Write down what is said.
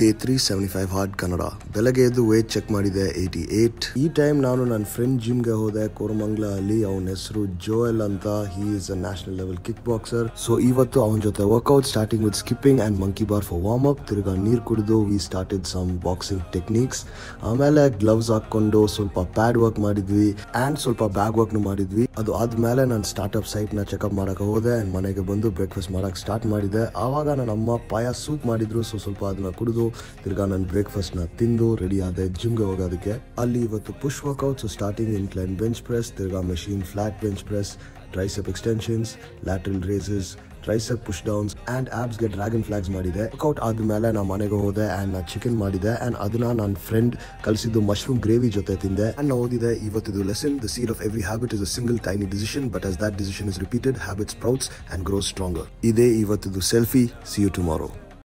day three seventy five hard Kannada ಬೆಳಗ್ಗೆ ಎದ್ದು weight check ಮಾಡಿದೆ ಏಯ್ಟಿ ಏಟ್ ಈ ಟೈಮ್ ನಾನು ನನ್ನ ಫ್ರೆಂಡ್ ಜಿಮ್ಗೆ ಹೋದೆ ಕೋರಮಂಗ್ಲ ಅಲ್ಲಿ ಅವನ ಹೆಸರು ಜೋಯಲ್ ಅಂತ he is a national level kick boxer so ಇವತ್ತು ಅವನ ಜೊತೆ workout starting with skipping and monkey bar for warm up ತಿರ್ಗಾ ನೀರು ಕುಡಿದು we started some boxing techniques ಆಮೇಲೆ ಗ್ಲವ್ಸ್ ಹಾಕೊಂಡು ಸ್ವಲ್ಪ ಪ್ಯಾಡ್ ವರ್ಕ್ ಮಾಡಿದ್ವಿ ಅಂಡ್ ಸ್ವಲ್ಪ ಬ್ಯಾಗ್ ವರ್ಕ್ ಮಾಡಿದ್ವಿ ಅದು ಆದ್ಮೇಲೆ ನಾನು ಸ್ಟಾರ್ಟ್ಅಪ್ ಸೈಟ್ ನ ಚೆಕ್ಅಪ್ ಮಾಡಕ್ ಹೋದೆ and ಮನೆಗೆ ಬಂದು ಬ್ರೇಕ್ಫಾಸ್ಟ್ ಮಾಡಕ್ ಸ್ಟಾರ್ಟ್ ಮಾಡಿದೆ ಆವಾಗ ನನ್ನ ಅಮ್ಮ ಪಾಯ ಸೂಪ್ ಮಾಡಿದ್ರು ಸೊ ಸ್ವಲ್ಪ ಅದನ್ನ ಕುಡಿದು ತಿರ್ಗಾ ನಾನು ಬ್ರೇಕ್ಫಾಸ್ಟ್ ನ ತಿಂದು ರೆಡಿ ಆದೆ ಜಿಮ್ಗೆ ಹೋಗೋದಕ್ಕೆ ಅಲ್ಲಿ ಇವತ್ತು push workout so starting incline bench press ತಿರ್ಗಾ machine flat bench press tricep extensions lateral raises tricep push downs and ಆಬ್ಸ್ಗೆ ಡ್ರ್ಯಾಗನ್ ಫ್ಲಾಗ್ಸ್ ಮಾಡಿದೆ ವರ್ಕೌಟ್ ಆದ್ಮೇಲೆ ನಾ ಮನೆಗೆ ಹೋದೆ ಅಂಡ್ ನಾ ಚಿಕನ್ ಮಾಡಿದೆ ಅಂಡ್ ಅದನ್ನ ನನ್ನ ಫ್ರೆಂಡ್ ಕಲಿಸಿದ್ದು ಮಶ್ರೂಮ್ ಗ್ರೇವಿ ಜೊತೆ ತಿಂದೆ ಅಂಡ್ ನಾ ಓದಿದೆ ಇವತ್ತಿದು lesson the seed of every habit is a single tiny decision but as that decision is repeated habit sprouts and grows stronger ಇದೇ ಇವತ್ತಿದು ಸೆಲ್ಫಿ ಸಿ ಯು ಟುಮಾರೋ